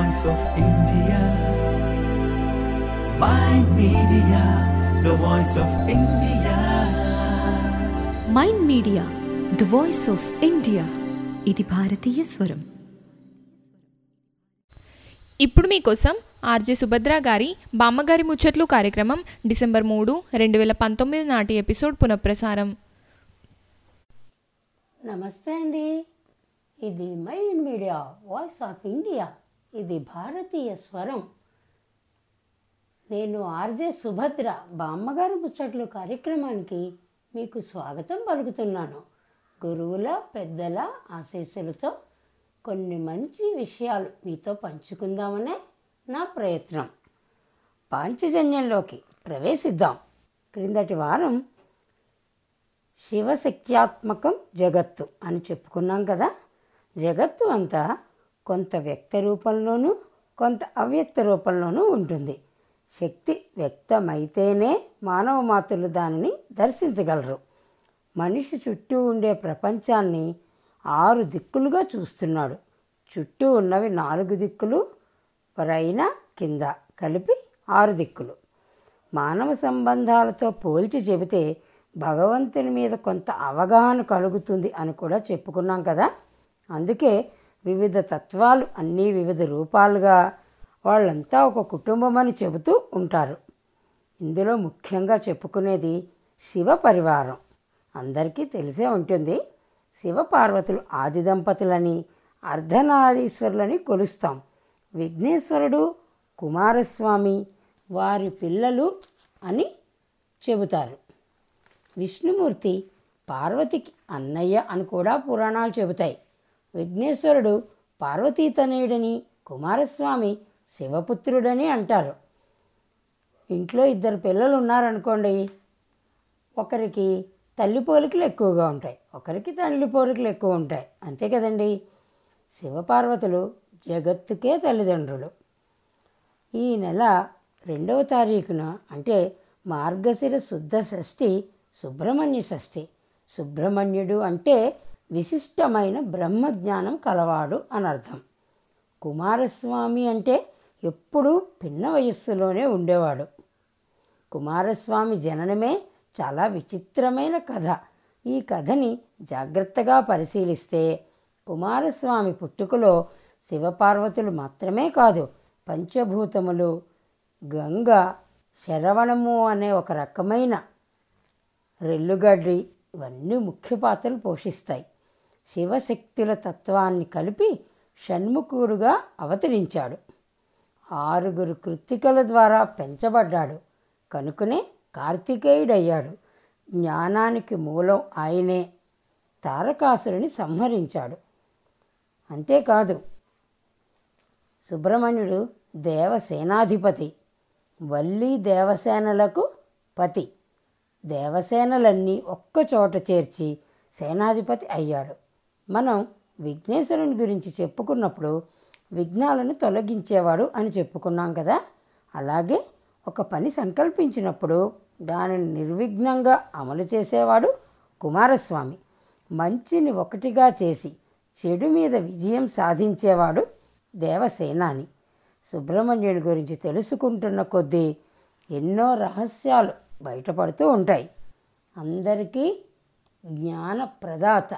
voice of India. Mind Media, the voice of India. Mind media the voice of India ఇది భారతీయ స్వరం ఇప్పుడు మీకోసం ఆర్జే సుభద్ర గారి బామ్మగారి ముచ్చట్లు కార్యక్రమం డిసెంబర్ మూడు రెండు వేల పంతొమ్మిది నాటి ఎపిసోడ్ పునఃప్రసారం నమస్తే అండి ఇది mind media voice of India ఇది భారతీయ స్వరం నేను ఆర్జే సుభద్ర బామ్మగారి ముచ్చట్లు కార్యక్రమానికి మీకు స్వాగతం పలుకుతున్నాను గురువుల పెద్దల ఆశీస్సులతో కొన్ని మంచి విషయాలు మీతో పంచుకుందామనే నా ప్రయత్నం పాంచజన్యంలోకి ప్రవేశిద్దాం క్రిందటి వారం శివశక్త్యాత్మకం జగత్తు అని చెప్పుకున్నాం కదా జగత్తు అంతా కొంత వ్యక్త రూపంలోనూ కొంత అవ్యక్త రూపంలోనూ ఉంటుంది శక్తి వ్యక్తమైతేనే మానవ మాతృలు దానిని దర్శించగలరు మనిషి చుట్టూ ఉండే ప్రపంచాన్ని ఆరు దిక్కులుగా చూస్తున్నాడు చుట్టూ ఉన్నవి నాలుగు దిక్కులు పైన కింద కలిపి ఆరు దిక్కులు మానవ సంబంధాలతో పోల్చి చెబితే భగవంతుని మీద కొంత అవగాహన కలుగుతుంది అని కూడా చెప్పుకున్నాం కదా అందుకే వివిధ తత్వాలు అన్నీ వివిధ రూపాలుగా వాళ్ళంతా ఒక కుటుంబం అని చెబుతూ ఉంటారు ఇందులో ముఖ్యంగా చెప్పుకునేది శివ పరివారం అందరికీ తెలిసే ఉంటుంది శివ పార్వతులు ఆది దంపతులని అర్ధనారీశ్వరులని కొలుస్తాం విఘ్నేశ్వరుడు కుమారస్వామి వారి పిల్లలు అని చెబుతారు విష్ణుమూర్తి పార్వతికి అన్నయ్య అని కూడా పురాణాలు చెబుతాయి విఘ్నేశ్వరుడు పార్వతీతనయుడని కుమారస్వామి శివపుత్రుడని అంటారు ఇంట్లో ఇద్దరు పిల్లలు ఉన్నారనుకోండి ఒకరికి తల్లి పోలికలు ఎక్కువగా ఉంటాయి ఒకరికి తల్లి పోలికలు ఎక్కువ ఉంటాయి అంతే కదండి శివపార్వతులు జగత్తుకే తల్లిదండ్రులు ఈ నెల రెండవ తారీఖున అంటే మార్గశిర శుద్ధ షష్ఠి సుబ్రహ్మణ్య షష్ఠి సుబ్రహ్మణ్యుడు అంటే విశిష్టమైన బ్రహ్మజ్ఞానం కలవాడు అని అర్థం కుమారస్వామి అంటే ఎప్పుడూ పిన్న వయస్సులోనే ఉండేవాడు కుమారస్వామి జననమే చాలా విచిత్రమైన కథ ఈ కథని జాగ్రత్తగా పరిశీలిస్తే కుమారస్వామి పుట్టుకలో శివపార్వతులు మాత్రమే కాదు పంచభూతములు గంగ శరవణము అనే ఒక రకమైన రెల్లుగడ్డి ఇవన్నీ ముఖ్య పాత్రలు పోషిస్తాయి శివశక్తుల తత్వాన్ని కలిపి షణ్ముఖుడుగా అవతరించాడు ఆరుగురు కృత్తికల ద్వారా పెంచబడ్డాడు కనుకనే కార్తికేయుడయ్యాడు జ్ఞానానికి మూలం ఆయనే తారకాసురుని సంహరించాడు అంతేకాదు సుబ్రహ్మణ్యుడు దేవసేనాధిపతి వల్లి దేవసేనలకు పతి దేవసేనలన్నీ ఒక్కచోట చేర్చి సేనాధిపతి అయ్యాడు మనం విఘ్నేశ్వరుని గురించి చెప్పుకున్నప్పుడు విఘ్నాలను తొలగించేవాడు అని చెప్పుకున్నాం కదా అలాగే ఒక పని సంకల్పించినప్పుడు దానిని నిర్విఘ్నంగా అమలు చేసేవాడు కుమారస్వామి మంచిని ఒకటిగా చేసి చెడు మీద విజయం సాధించేవాడు దేవసేనాని సుబ్రహ్మణ్యుని గురించి తెలుసుకుంటున్న కొద్దీ ఎన్నో రహస్యాలు బయటపడుతూ ఉంటాయి అందరికీ జ్ఞాన ప్రదాత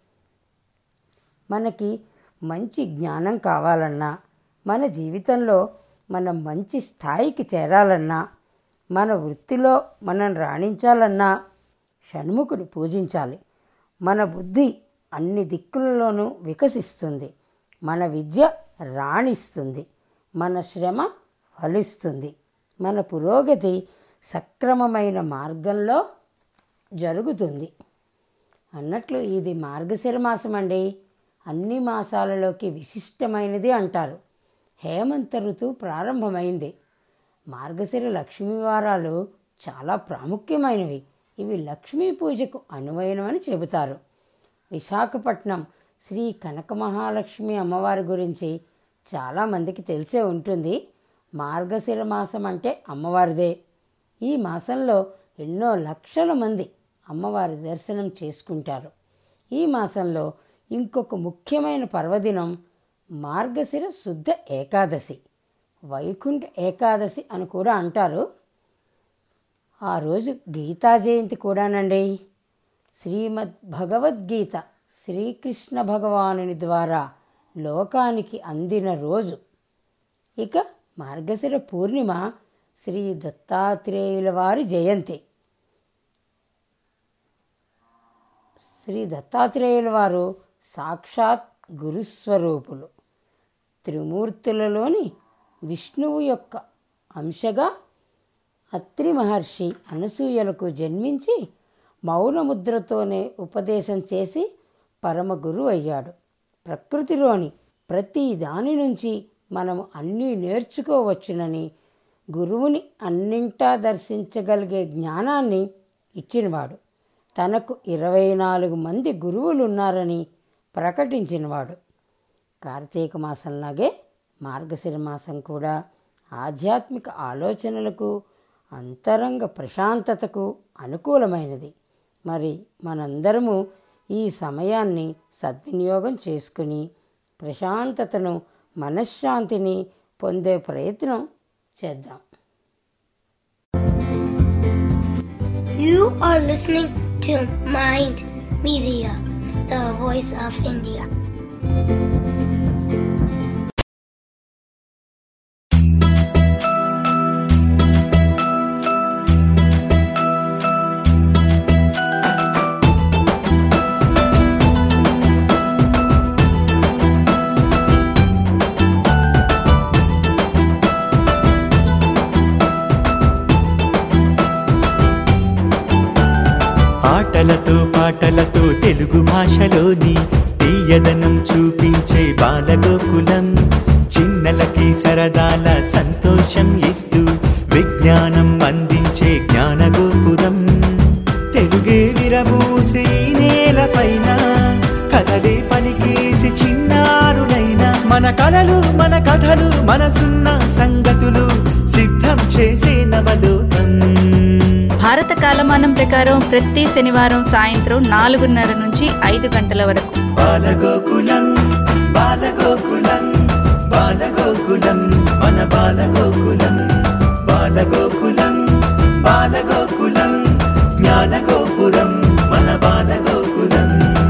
మనకి మంచి జ్ఞానం కావాలన్నా మన జీవితంలో మనం మంచి స్థాయికి చేరాలన్నా మన వృత్తిలో మనం రాణించాలన్నా షణ్ముఖుని పూజించాలి మన బుద్ధి అన్ని దిక్కులలోనూ వికసిస్తుంది మన విద్య రాణిస్తుంది మన శ్రమ ఫలిస్తుంది మన పురోగతి సక్రమమైన మార్గంలో జరుగుతుంది అన్నట్లు ఇది మార్గశిర మాసం అండి అన్ని మాసాలలోకి విశిష్టమైనది అంటారు హేమంత ఋతువు ప్రారంభమైంది మార్గశిర లక్ష్మీ వారాలు చాలా ప్రాముఖ్యమైనవి ఇవి లక్ష్మీ పూజకు అనువైనవని చెబుతారు విశాఖపట్నం శ్రీ కనక మహాలక్ష్మి అమ్మవారి గురించి చాలామందికి తెలిసే ఉంటుంది మార్గశిర మాసం అంటే అమ్మవారిదే ఈ మాసంలో ఎన్నో లక్షల మంది అమ్మవారి దర్శనం చేసుకుంటారు ఈ మాసంలో ఇంకొక ముఖ్యమైన పర్వదినం మార్గశిర శుద్ధ ఏకాదశి వైకుంఠ ఏకాదశి అని కూడా అంటారు ఆ రోజు గీతా జయంతి కూడానండి శ్రీమద్ భగవద్గీత శ్రీకృష్ణ భగవానుని ద్వారా లోకానికి అందిన రోజు ఇక మార్గశిర పూర్ణిమ శ్రీ దత్తాత్రేయుల వారి జయంతి శ్రీ దత్తాత్రేయుల వారు సాక్షాత్ గురుస్వరూపులు త్రిమూర్తులలోని విష్ణువు యొక్క అంశగా అత్రి మహర్షి అనసూయలకు జన్మించి మౌనముద్రతోనే ఉపదేశం చేసి పరమ గురువు అయ్యాడు ప్రకృతిలోని ప్రతి దాని నుంచి మనము అన్నీ నేర్చుకోవచ్చునని గురువుని అన్నింటా దర్శించగలిగే జ్ఞానాన్ని ఇచ్చినవాడు తనకు ఇరవై నాలుగు మంది గురువులు ఉన్నారని ప్రకటించినవాడు కార్తీక మాసంలాగే మార్గశిర మాసం కూడా ఆధ్యాత్మిక ఆలోచనలకు అంతరంగ ప్రశాంతతకు అనుకూలమైనది మరి మనందరము ఈ సమయాన్ని సద్వినియోగం చేసుకుని ప్రశాంతతను మనశ్శాంతిని పొందే ప్రయత్నం చేద్దాం You are listening to Mind Media, the voice of India. ఆటలతో పాటలతో తెలుగు భాషలోని తీయదనం చూపించే బాలగోకులం చిన్నలకి సరదాల సంతోషం ఇస్తూ విజ్ఞానం అందించే జ్ఞానగోపురం తెలుగే విరబూసే ఈ నేలపైన కథలే పలికేసి చిన్నారులైన మన కలలు మన కథలు మనసున్న సంగతులు సిద్ధం చేసే నవలోకం భారత కాలమానం ప్రకారం ప్రతి శనివారం సాయంత్రం నాలుగున్నర నుంచి ఐదు గంటల వరకు బాలగోకులం బాలగోకులం బాలగోకులం మన బాలగోకులం బాలగోకులం బాలగోకులం జ్ఞానగోపురం మన Balagokulam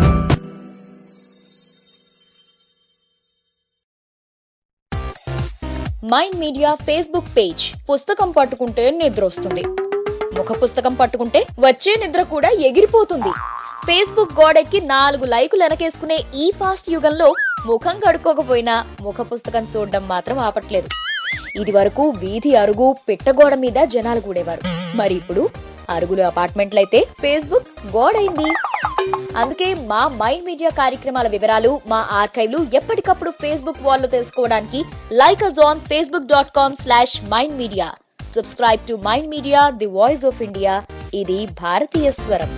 mind media Facebook page పుస్తకం పట్టుకుంటే నిద్ర వస్తుంది ముఖ పుస్తకం పట్టుకుంటే వచ్చే నిద్ర కూడా ఎగిరిపోతుంది ఫేస్బుక్ గోడెక్కి నాలుగు లైకులు వెనకేసుకునే ఈ ఫాస్ట్ యుగంలో ముఖం కడుక్కోకపోయినా ముఖ పుస్తకం చూడడం మాత్రం ఆపట్లేదు ఇది వరకు వీధి అరుగు పిట్టగోడ మీద జనాలు కూడేవారు మరి ఇప్పుడు అరుగులు అపార్ట్మెంట్లయితే ఫేస్బుక్ గోడైంది అందుకే మా మైండ్ మీడియా కార్యక్రమాల వివరాలు మా ఆర్కైవ్లు ఎప్పటికప్పుడు ఫేస్బుక్ వాల్లో తెలుసుకోవడానికి like us on Facebook dot com slash mind media subscribe to mind media the voice of India ఇది భారతీయ స్వరం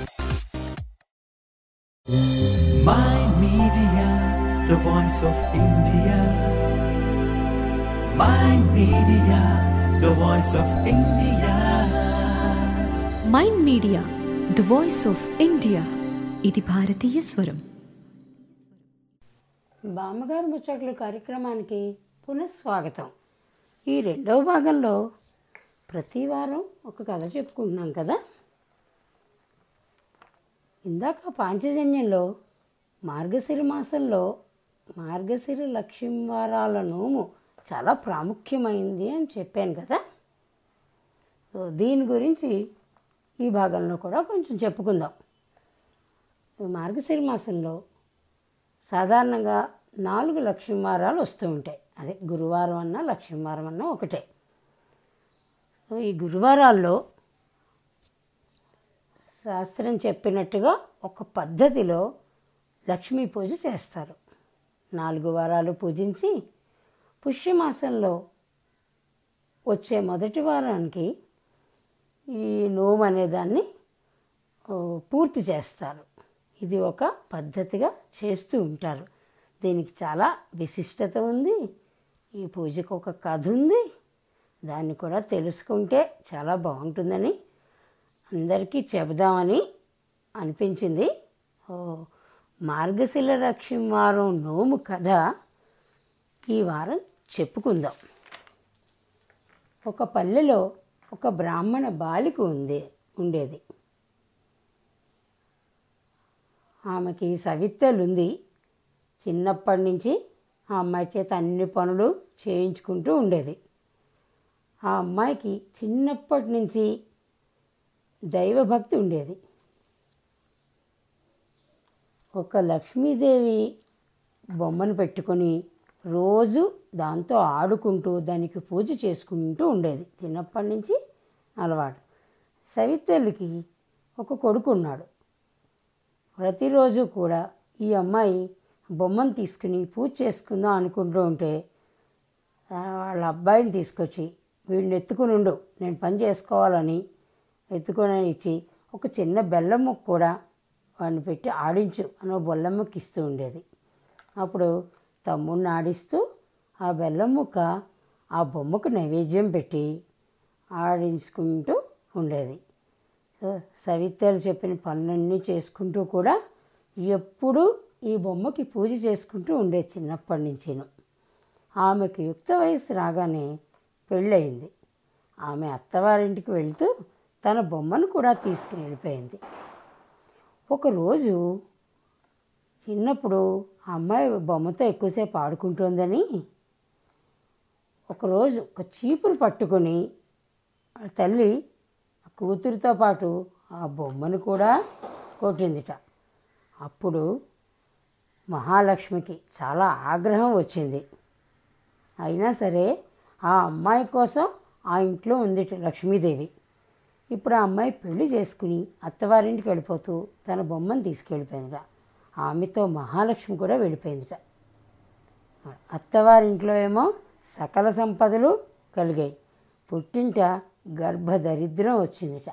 Mind Media, the voice of India. Mind Media, the voice of India. Mind media the voice of India ఇది భారతీయ స్వరం బామ్మగారు ముచ్చట్లు కార్యక్రమానికి పునఃస్వాగతం ఈ రెండవ భాగంలో ప్రతి వారం ఒక కథ చెప్పుకుంటున్నాం కదా ఇందాక పాంచజన్యంలో మార్గశిర మాసంలో మార్గశిర లక్ష్మీవారాల నోము చాలా ప్రాముఖ్యమైంది అని చెప్పాను కదా సో దీని గురించి ఈ భాగంలో కూడా కొంచెం చెప్పుకుందాం మార్గశిర మాసంలో సాధారణంగా నాలుగు లక్ష్మీవారాలు వస్తూ ఉంటాయి అదే గురువారం అన్నా లక్ష్మీవారం అన్నా ఒకటే సో ఈ గురువారాల్లో శాస్త్రం చెప్పినట్టుగా ఒక పద్ధతిలో లక్ష్మీ పూజ చేస్తారు నాలుగు వారాలు పూజించి పుష్యమాసంలో వచ్చే మొదటి వారానికి ఈ నోము అనేదాన్ని ఓ, పూర్తి చేస్తారు ఇది ఒక పద్ధతిగా చేస్తూ ఉంటారు దీనికి చాలా విశిష్టత ఉంది ఈ పూజకు ఒక కథ ఉంది దాన్ని కూడా తెలుసుకుంటే చాలా బాగుంటుందని అందరికీ చెబుదామని అనిపించింది ఓ మార్గశిల లక్ష్మీవారం నోము కథ ఈ వారం చెప్పుకుందాం ఒక పల్లెలో ఒక బ్రాహ్మణ బాలిక ఉంది ఉండేది ఆమెకి సవిత్తలుంది చిన్నప్పటి నుంచి ఆ అమ్మాయి చేత అన్ని పనులు చేయించుకుంటూ ఉండేది ఆ అమ్మాయికి చిన్నప్పటి నుంచి దైవభక్తి ఉండేది ఒక లక్ష్మీదేవి బొమ్మను పెట్టుకొని రోజు దాంతో ఆడుకుంటూ దానికి పూజ చేసుకుంటూ ఉండేది చిన్నప్పటి నుంచి అలవాటు సవితల్లికి ఒక కొడుకు ఉన్నాడు ప్రతిరోజు కూడా ఈ అమ్మాయి బొమ్మను తీసుకుని పూజ చేసుకుందాం అనుకుంటూ ఉంటే ఆ, వాళ్ళ అబ్బాయిని తీసుకొచ్చి వీడిని ఎత్తుకుని ఉండు నేను పని చేసుకోవాలని ఎత్తుకొని ఇచ్చి ఒక చిన్న బెల్లం ముక్క కూడా వాడిని పెట్టి ఆడించు అని ఒక బెల్లం ముక్క ఇస్తూ ఉండేది అప్పుడు తమ్ముడిని ఆడిస్తూ ఆ బెల్లం ముక్క ఆ బొమ్మకు నైవేద్యం పెట్టి ఆడించుకుంటూ ఉండేది సో సవితలు చెప్పిన పనులన్నీ చేసుకుంటూ కూడా ఎప్పుడూ ఈ బొమ్మకి పూజ చేసుకుంటూ ఉండేది చిన్నప్పటి నుంచిను ఆమెకు యుక్త వయసు రాగానే పెళ్ళయింది ఆమె అత్తవారింటికి వెళ్తూ తన బొమ్మను కూడా తీసుకుని వెళ్ళిపోయింది ఒకరోజు చిన్నప్పుడు ఆ అమ్మాయి బొమ్మతో ఎక్కువసేపు ఆడుకుంటుందని ఒకరోజు ఒక చీపురు పట్టుకొని ఆ తల్లి ఆ కూతురితో పాటు ఆ బొమ్మను కూడా కొట్టిందిట అప్పుడు మహాలక్ష్మికి చాలా ఆగ్రహం వచ్చింది అయినా సరే ఆ అమ్మాయి కోసం ఆ ఇంట్లో ఉందిట లక్ష్మీదేవి ఇప్పుడు ఆ అమ్మాయి పెళ్లి చేసుకుని అత్తవారింటికి వెళ్ళిపోతూ తన బొమ్మను తీసుకెళ్ళిపోయిందిట ఆమెతో మహాలక్ష్మి కూడా వెళ్ళిపోయిందిట అత్తవారింట్లో ఏమో సకల సంపదలు కలిగాయి పుట్టింట గర్భదరిద్రం వచ్చిందిట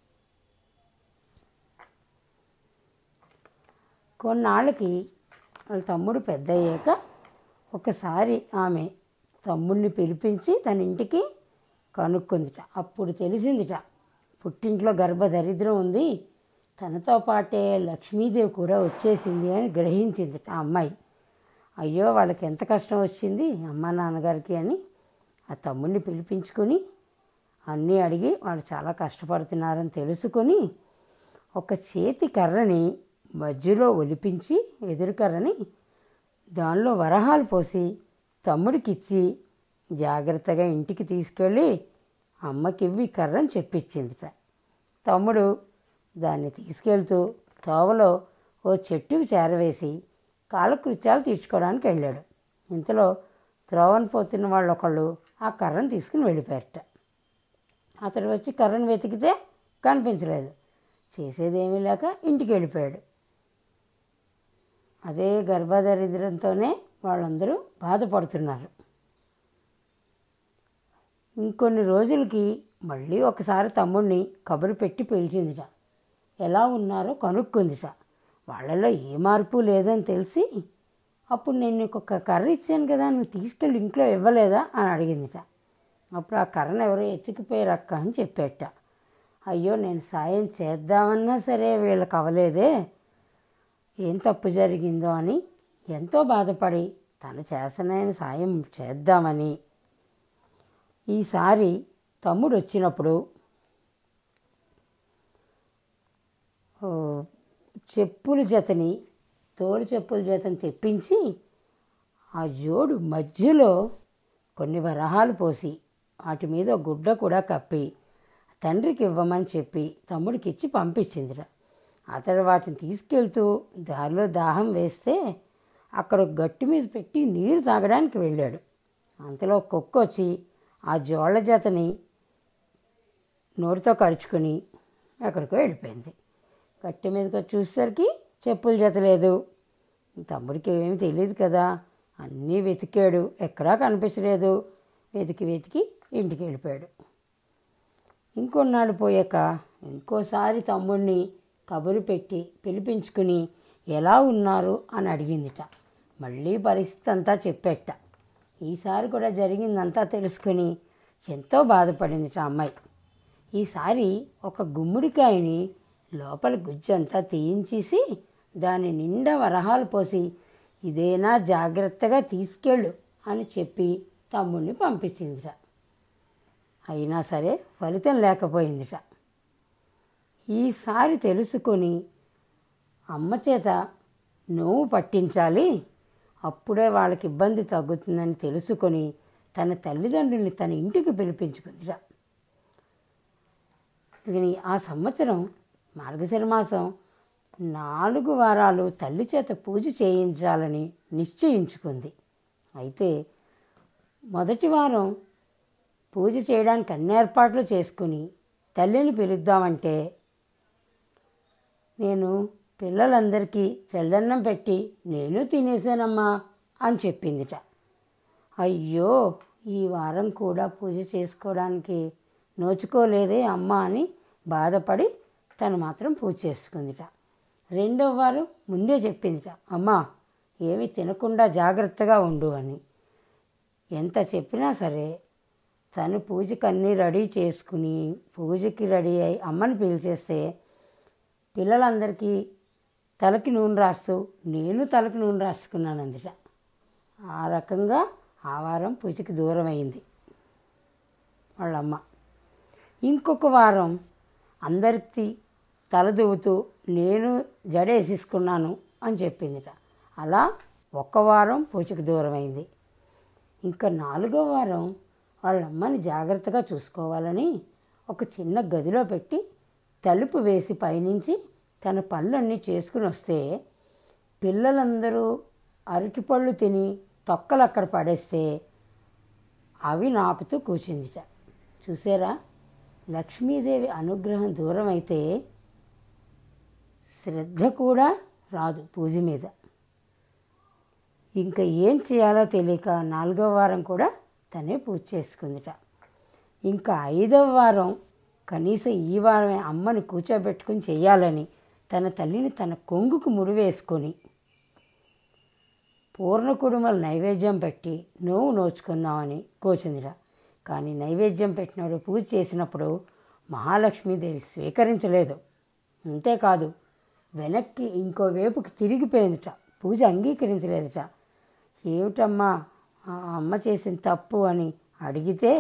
కొన్నాళ్ళకి వాళ్ళ తమ్ముడు పెద్ద అయ్యాక ఒకసారి ఆమె తమ్ముడిని పిలిపించి తన ఇంటికి కనుక్కుందిట అప్పుడు తెలిసిందిట పుట్టింట్లో గర్భదరిద్రం ఉంది తనతో పాటే లక్ష్మీదేవి కూడా వచ్చేసింది అని గ్రహించిందిట ఆ అమ్మాయి అయ్యో వాళ్ళకి ఎంత కష్టం వచ్చింది అమ్మ నాన్నగారికి అని ఆ తమ్ముడిని పిలిపించుకొని అన్నీ అడిగి వాళ్ళు చాలా కష్టపడుతున్నారని తెలుసుకొని ఒక చేతి కర్రని మధ్యలో ఒలిపించి ఎదురు కర్రని దానిలో వరహాలు పోసి తమ్ముడికిచ్చి జాగ్రత్తగా ఇంటికి తీసుకెళ్ళి అమ్మకివ్వి కర్రని చెప్పించిందిట తమ్ముడు దాన్ని తీసుకెళ్తూ తోవలో ఓ చెట్టుకు చేరవేసి కాలకృత్యాలు తీర్చుకోవడానికి వెళ్ళాడు ఇంతలో త్రోవను పోతున్న వాళ్ళు ఒకళ్ళు ఆ కర్రను తీసుకుని వెళ్ళిపోయారట అతడు వచ్చి కర్రను వెతికితే కనిపించలేదు చేసేదేమీ లేక ఇంటికి వెళ్ళిపోయాడు అదే గర్భదరిద్రంతోనే వాళ్ళందరూ బాధపడుతున్నారు ఇంకొన్ని రోజులకి మళ్ళీ ఒకసారి తమ్ముడిని కబురు పెట్టి పిలిచిందిట ఎలా ఉన్నారో కనుక్కుందిట వాళ్ళలో ఏ మార్పు లేదని తెలిసి అప్పుడు నేను నీకు ఒక కర్ర ఇచ్చాను కదా నువ్వు తీసుకెళ్ళి ఇంట్లో ఇవ్వలేదా అని అడిగిందిట అప్పుడు ఆ కర్రను ఎవరో ఎత్తుకుపోయారు అక్క అని చెప్పేట అయ్యో నేను సాయం చేద్దామన్నా సరే వీళ్ళకి అవ్వలేదే ఏం తప్పు జరిగిందో అని ఎంతో బాధపడి తను చేసనైన సాయం చేద్దామని ఈసారి తమ్ముడు వచ్చినప్పుడు ఓ, చెప్పుల జతని తోలు చెప్పుల జతని తెప్పించి ఆ జోడు మధ్యలో కొన్ని వరహాలు పోసి వాటి మీద ఒక గుడ్డ కూడా కప్పి తండ్రికి ఇవ్వమని చెప్పి తమ్ముడికి ఇచ్చి పంపించిందిరా అతడు వాటిని తీసుకెళ్తూ దారిలో దాహం వేస్తే అక్కడ ఒక గట్టు మీద పెట్టి నీరు తాగడానికి వెళ్ళాడు అంతలో కుక్క వచ్చి ఆ జోళ్ళ జతని నోటితో కరుచుకొని ఎక్కడికో వెళ్ళిపోయింది గట్టి మీదకి వచ్చి చూసేసరికి చెప్పుల జత లేదు తమ్ముడికి ఏమీ తెలియదు కదా అన్నీ వెతికాడు ఎక్కడా కనిపించలేదు వెతికి వెతికి ఇంటికి వెళ్ళిపోయాడు ఇంకొన్నాళ్ళు పోయాక ఇంకోసారి తమ్ముడిని కబురు పెట్టి పిలిపించుకుని ఎలా ఉన్నారు అని అడిగిందిట మళ్ళీ పరిస్థితి అంతా చెప్పేట ఈసారి కూడా జరిగిందంతా తెలుసుకుని ఎంతో బాధపడిందిట ఆ అమ్మాయి ఈసారి ఒక గుమ్మడికాయని లోపల గుజ్జంతా తీయించేసి దాని నిండా వరహాలు పోసి ఇదేనా జాగ్రత్తగా తీసుకెళ్ళు అని చెప్పి తమ్ముడిని పంపించిందిట అయినా సరే ఫలితం లేకపోయిందిట ఈసారి తెలుసుకొని అమ్మ చేత నోవు పట్టించాలి అప్పుడే వాళ్ళకి ఇబ్బంది తగ్గుతుందని తెలుసుకొని తన తల్లిదండ్రుల్ని తన ఇంటికి పిలిపించుకుందిట కానీ ఆ సంవత్సరం మార్గశిర మాసం నాలుగు వారాలు తల్లి చేత పూజ చేయించాలని నిశ్చయించుకుంది అయితే మొదటి వారం పూజ చేయడానికి అన్ని ఏర్పాట్లు చేసుకుని తల్లిని పిలుద్దామంటే నేను పిల్లలందరికీ చల్లన్నం పెట్టి నేను తినేసానమ్మా అని చెప్పిందిట అయ్యో ఈ వారం కూడా పూజ చేసుకోవడానికి నోచుకోలేదే అమ్మ అని బాధపడి తను మాత్రం పూజ చేసుకుందిట రెండో వారం ముందే చెప్పిందిట అమ్మా ఏమి తినకుండా జాగ్రత్తగా ఉండు అని ఎంత చెప్పినా సరే తను పూజకి అన్నీ రెడీ చేసుకుని పూజకి రెడీ అయి అమ్మని పిలిచేస్తే పిల్లలందరికీ తలకి నూనె రాస్తూ నేను తలకి నూనె రాసుకున్నాను అందుట ఆ రకంగా ఆ వారం పూజకి దూరం అయింది వాళ్ళమ్మ ఇంకొక వారం అందరికీ తల దువ్వుతూ నేను జడేసేసుకున్నాను అని చెప్పిందిట అలా ఒక్క వారం పూజకి దూరం అయింది ఇంకా నాలుగో వారం వాళ్ళ అమ్మని జాగ్రత్తగా చూసుకోవాలని ఒక చిన్న గదిలో పెట్టి తలుపు వేసి పైనుంచి తన పళ్ళన్నీ చేసుకుని వస్తే పిల్లలందరూ అరటిపళ్ళు తిని తొక్కలు అక్కడ పడేస్తే అవి నాకుతూ కూర్చుందిట చూసారా లక్ష్మీదేవి అనుగ్రహం దూరం అయితే శ్రద్ధ కూడా రాదు పూజ మీద ఇంకా ఏం చేయాలో తెలియక నాలుగవ వారం కూడా తనే పూజ చేసుకుందిట ఇంకా ఐదవ వారం కనీసం ఈ వారమే అమ్మని కూర్చోబెట్టుకుని చెయ్యాలని తన తల్లిని తన కొంగుకు ముడివేసుకొని పూర్ణ కుడుమల నైవేద్యం పెట్టి నోవు నోచుకుందామని కోచిందిట కానీ నైవేద్యం పెట్టినప్పుడు పూజ చేసినప్పుడు మహాలక్ష్మీదేవి స్వీకరించలేదు అంతేకాదు వెనక్కి ఇంకో వైపుకి తిరిగిపోయిందిట పూజ అంగీకరించలేదుట ఏమిటమ్మా ఆ అమ్మ చేసిన తప్పు అని అడిగితే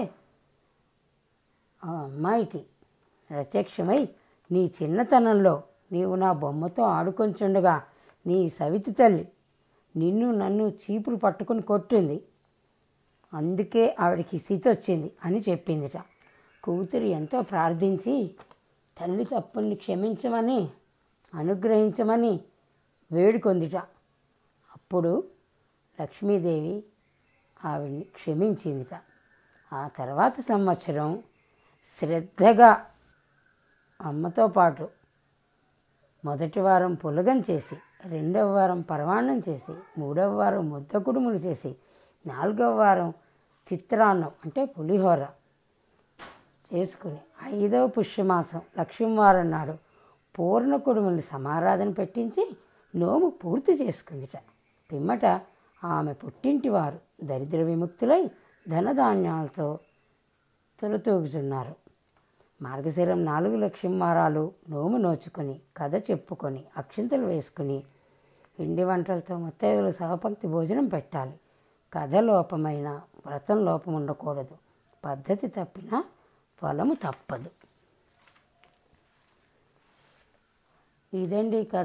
ఆ అమ్మాయికి ప్రత్యక్షమై నీ చిన్నతనంలో నీవు నా బొమ్మతో ఆడుకొంచుండగా నీ సవితి తల్లి నిన్ను నన్ను చీపురు పట్టుకుని కొట్టింది అందుకే ఆవిడకి స్థితి వచ్చింది అని చెప్పిందిట కూతురు ఎంతో ప్రార్థించి తల్లి తప్పుల్ని క్షమించమని అనుగ్రహించమని వేడుకొందిట అప్పుడు లక్ష్మీదేవి ఆవిడ్ని క్షమించిందిట ఆ తర్వాత సంవత్సరం శ్రద్ధగా అమ్మతో పాటు మొదటి వారం పులగం చేసి రెండవ వారం పరమాన్నం చేసి మూడవ వారం ముద్ద కుడుములు చేసి నాలుగవ వారం చిత్రాన్నం అంటే పులిహోర చేసుకుని ఐదవ పుష్యమాసం లక్ష్మీవారం నాడు పూర్ణ కుడుముల్ని సమారాధన పెట్టించి నోము పూర్తి చేసుకుందిట పిమ్మట ఆమె పుట్టింటివారు దరిద్ర విముక్తులై ధనధాన్యాలతో తొలతూగుచున్నారు మార్గశిరం నాలుగు లక్ష్మీవారాలు నోము నోచుకొని కథ చెప్పుకొని అక్షింతలు వేసుకుని పిండి వంటలతో ముత్తైదులు సహపంక్తి భోజనం పెట్టాలి కథ లోపమైన వ్రతం లోపం ఉండకూడదు పద్ధతి తప్పినా ఫలము తప్పదు ఇదండి కథ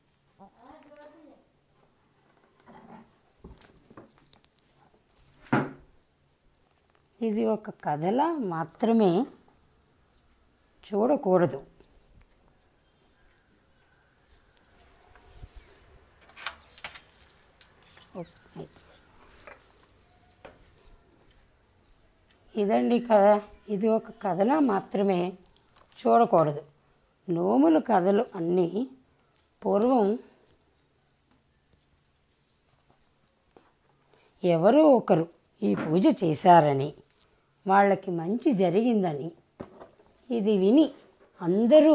ఇది ఒక కథలా మాత్రమే చూడకూడదు ఓకే. ఇదండి కథ ఇది ఒక కథలా మాత్రమే చూడకూడదు నోముల కథలు అన్నీ పూర్వం ఎవరో ఒకరు ఈ పూజ చేశారని వాళ్ళకి మంచి జరిగిందని ఇది విని అందరూ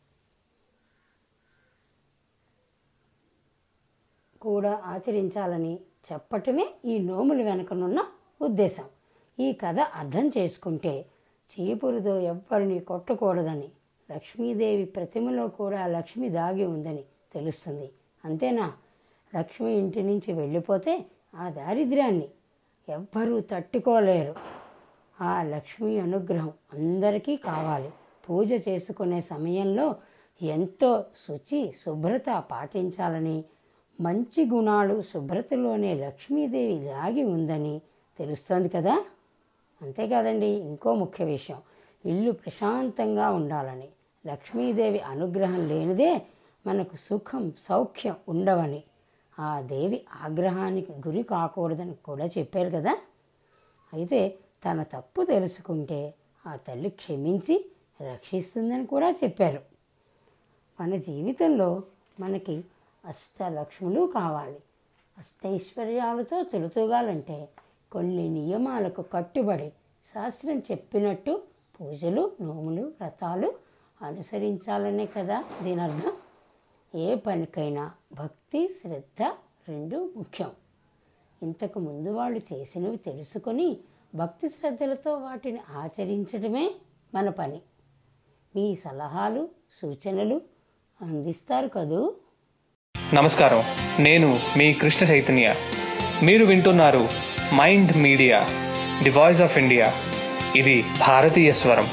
కూడా ఆచరించాలని చెప్పటమే ఈ నోముల వెనుకనున్న ఉద్దేశం ఈ కథ అర్థం చేసుకుంటే చీపురుతో ఎవ్వరిని కొట్టకూడదని లక్ష్మీదేవి ప్రతిమలో కూడా లక్ష్మి దాగి ఉందని తెలుస్తుంది అంతేనా లక్ష్మి ఇంటి నుంచి వెళ్ళిపోతే ఆ దారిద్ర్యాన్ని ఎవ్వరూ తట్టుకోలేరు ఆ లక్ష్మీ అనుగ్రహం అందరికీ కావాలి పూజ చేసుకునే సమయంలో ఎంతో శుచి శుభ్రత పాటించాలని మంచి గుణాలు శుభ్రతలోనే లక్ష్మీదేవి దాగి ఉందని తెలుస్తోంది కదా అంతేకాదండి ఇంకో ముఖ్య విషయం ఇల్లు ప్రశాంతంగా ఉండాలని లక్ష్మీదేవి అనుగ్రహం లేనిదే మనకు సుఖం సౌఖ్యం ఉండవని ఆ దేవి ఆగ్రహానికి గురి కాకూడదని కూడా చెప్పారు కదా అయితే తన తప్పు తెలుసుకుంటే ఆ తల్లి క్షమించి రక్షిస్తుందని కూడా చెప్పారు మన జీవితంలో మనకి అష్టలక్ష్ములు కావాలి అష్టైశ్వర్యాలతో తొలుతూగాలంటే కొన్ని నియమాలకు కట్టుబడి శాస్త్రం చెప్పినట్టు పూజలు నోములు వ్రతాలు అనుసరించాలనే కదా దీని అర్థం ఏ పనికైనా భక్తి శ్రద్ధ రెండు ముఖ్యం ఇంతకు ముందు వాళ్ళు చేసినవి తెలుసుకొని భక్తి శ్రద్ధలతో వాటిని ఆచరించడమే మన పని మీ సలహాలు సూచనలు అందిస్తారు కదూ నమస్కారం నేను మీ కృష్ణ చైతన్య మీరు వింటున్నారు mind media the voice of India ఇది భారతీయ స్వరం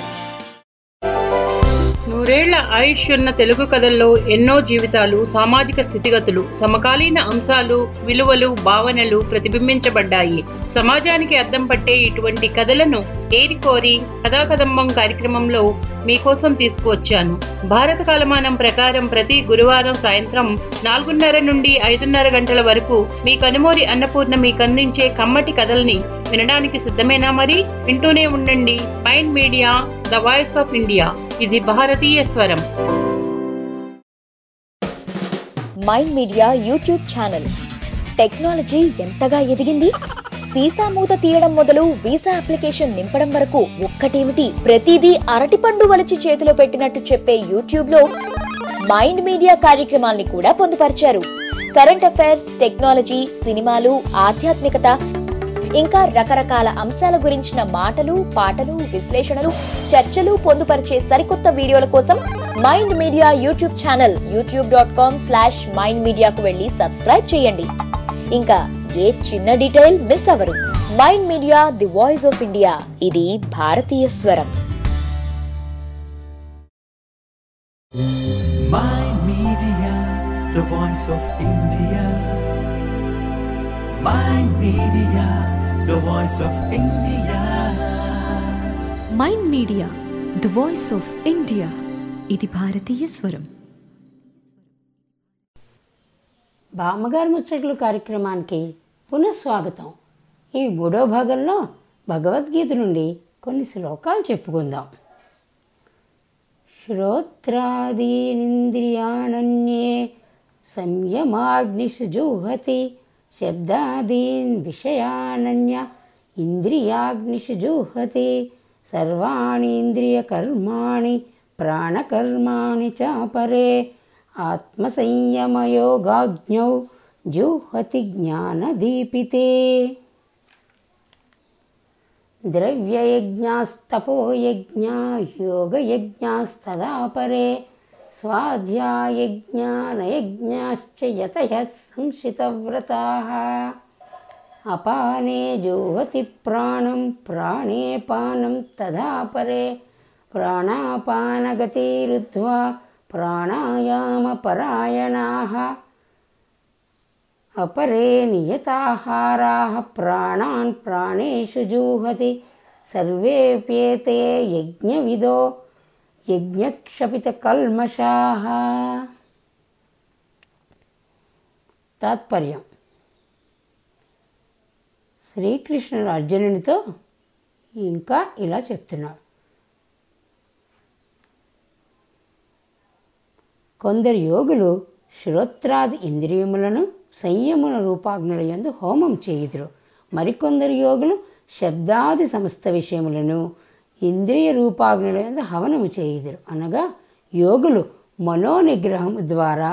నూరేళ్ల ఆయుష్ ఉన్న తెలుగు కథల్లో ఎన్నో జీవితాలు సామాజిక స్థితిగతులు సమకాలీన అంశాలు విలువలు భావనలు ప్రతిబింబించబడ్డాయి సమాజానికి అద్దం పట్టే ఇటువంటి కథలను ఏరికోరి కథాకదంబం కార్యక్రమంలో మీకోసం తీసుకువచ్చాను భారత కాలమానం ప్రకారం ప్రతి గురువారం సాయంత్రం నాలుగున్నర నుండి ఐదున్నర గంటల వరకు మీ కనుమూరి అన్నపూర్ణ మీకు అందించే కమ్మటి కథల్ని వినడానికి సిద్ధమేనా మరి వింటూనే ఉండండి mind media the voice of India ఇది భారతీయ స్వరం mind media YouTube channel technology ఎంతగా ఎదిగింది సీసా మూత తీయడం మొదలు వీసా అప్లికేషన్ నింపడం వరకు ఒక్కటేమిటి ప్రతిదీ అరటిపండు వలిచి చేతిలో పెట్టినట్టు చెప్పే యూట్యూబ్ లో మైండ్ మీడియా కార్యక్రమాల్ని కూడా పొందుపరిచారు కరెంట్ అఫైర్స్ టెక్నాలజీ సినిమాలు ఆధ్యాత్మికత ఇంకా రకరకాల అంశాల గురించిన మాటలు పాటలు విశ్లేషణలు చర్చలు పొందుపరిచే సరికొత్త వీడియోల కోసం mind media YouTube channel YouTube dot com slash mind మీడియాకు వెళ్ళి సబ్స్క్రైబ్ చేయండి ఇంకా ఏ చిన్న డీటెయిల్ మిస్ అవ్వరు mind media the voice of India ఇది భారతీయ స్వరం Mind Media, the voice of India. Mind Media, the voice of India. Mind media the voice of India ఇది భారతీయ స్వరం బామ్మగారు ముచ్చట్లు కార్యక్రమానికి పునఃస్వాగతం ఈ మూడో భాగంలో భగవద్గీత నుండి కొన్ని శ్లోకాలు చెప్పుకుందాం శ్రోత్రాదీనింద్రియాణన్యే సంయమాగ్నిషు జూహతి శబ్దాదీన్ విషయానన్య ఇంద్రియాగ్నిషు జూహతి సర్వాణి ఇంద్రియకర్మాణి ప్రాణకర్మాణి చాపరే ఆత్మసంయమయోగాజ్ఞౌ జూహతి జ్ఞానదీపితే ద్రవ్యయజ్ఞాస్తపోయజ్ఞా యోగయజ్ఞాస్తదా పరే స్వాధ్యాయజ్ఞానయజ్ఞాశ్చ యతయः సంశితవ్రతాः అపానే జోహతి ప్రాణం ప్రాణే పానం తదా పరే ప్రాణాపానగతిరుద్ధ్వా ప్రాణాయామపరాయణాः अपरे नियताहाराः प्राणान् प्राणेषु जुहति सर्वेऽप्येते यज्ञविदो యజ్ఞక్షపితకల్మషాः తాత్పర్యం శ్రీకృష్ణుడు అర్జునునితో ఇంకా ఇలా చెప్తున్నాడు కొందరు యోగులు శ్రోత్రాది ఇంద్రియములను సంయమున రూపాగ్నుల యందు హోమం చేయుదురు మరికొందరు యోగులు శబ్దాది సమస్త విషయములను ఇంద్రియ రూపాగ్నుల యందు హవనము చేయుదురు అనగా యోగులు మనోనిగ్రహం ద్వారా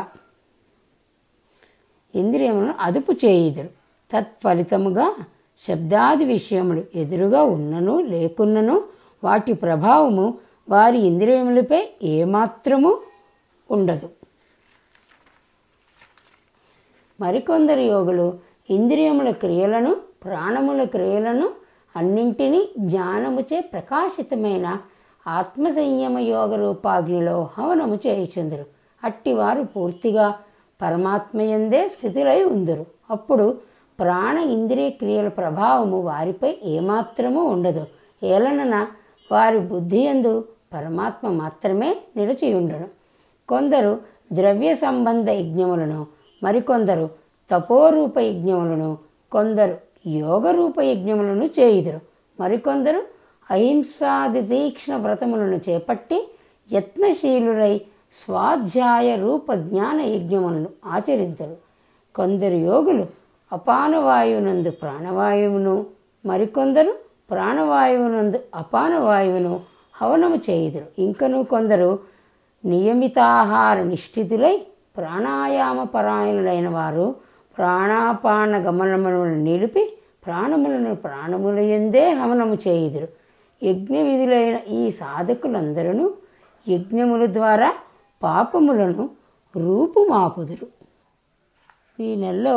ఇంద్రియములను అదుపు చేయుదురు తత్ఫలితముగా శబ్దాది విషయములు ఎదురుగా ఉన్నను లేకున్నను వాటి ప్రభావము వారి ఇంద్రియములపై ఏమాత్రము ఉండదు మరికొందరు యోగులు ఇంద్రియముల క్రియలను ప్రాణముల క్రియలను అన్నింటినీ జ్ఞానముచే ప్రకాశితమైన ఆత్మ సంయమ యోగ రూపాగ్నిలో హవనము చేయుచుందరు అట్టివారు పూర్తిగా పరమాత్మయందే స్థితులై ఉందరు అప్పుడు ప్రాణ ఇంద్రియ క్రియల ప్రభావము వారిపై ఏమాత్రమూ ఉండదు ఏలనన వారి బుద్ధి ఎందు పరమాత్మ మాత్రమే నిలిచి ఉండడు కొందరు ద్రవ్య సంబంధ యజ్ఞములను మరికొందరు తపోరూప యజ్ఞములను కొందరు యోగరూప యజ్ఞములను చేయుదురు మరికొందరు అహింసాది తీక్ష్ణ వ్రతములను చేపట్టి యత్నశీలురై స్వాధ్యాయ రూప జ్ఞాన యజ్ఞములను ఆచరించరు కొందరు యోగులు అపానవాయువునందు ప్రాణవాయువును మరికొందరు ప్రాణవాయువునందు అపానవాయువును హవనము చేయుదురు ఇంకను కొందరు నియమితాహార నిష్ఠితులై ప్రాణాయామ పరాయణులైన వారు ప్రాణాపాన గమనములను నిలిపి ప్రాణములను ప్రాణముల ఎందే హవనము చేయుదురు యజ్ఞ విధులైన ఈ సాధకులందరూ యజ్ఞముల ద్వారా పాపములను రూపుమాపుదురు ఈ నెలలో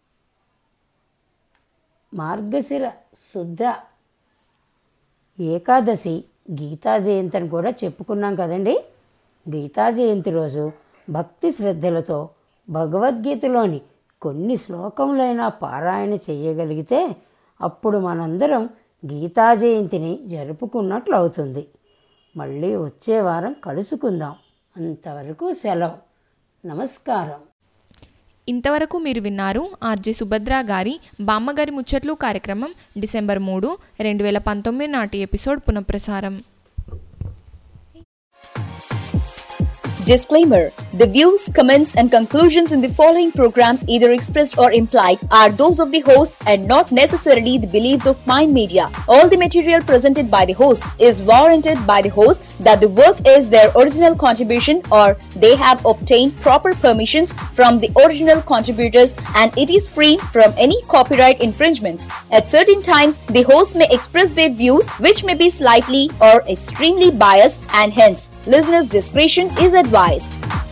మార్గశిర శుద్ధ ఏకాదశి గీతా జయంతి అని కూడా చెప్పుకున్నాం కదండి గీతా జయంతి రోజు భక్తి శ్రద్ధలతో భగవద్గీతలోని కొన్ని శ్లోకములైనా పారాయణ చేయగలిగితే అప్పుడు మనందరం గీతా జయంతిని జరుపుకున్నట్లు అవుతుంది మళ్ళీ వచ్చే వారం కలుసుకుందాం అంతవరకు సెలవు నమస్కారం ఇంతవరకు మీరు విన్నారు ఆర్జే సుభద్ర గారి బామ్మగారి ముచ్చట్లు కార్యక్రమం డిసెంబర్ మూడు రెండు వేల పంతొమ్మిది నాటి ఎపిసోడ్ పునఃప్రసారం Disclaimer The views, comments, and conclusions in the following program, either expressed or implied, are those of the host and not necessarily the beliefs of Mind Media. All the material presented by the host is warranted by the host that the work is their original contribution or they have obtained proper permissions from the original contributors and it is free from any copyright infringements. At certain times, the host may express their views which may be slightly or extremely biased and hence listeners' discretion is advised.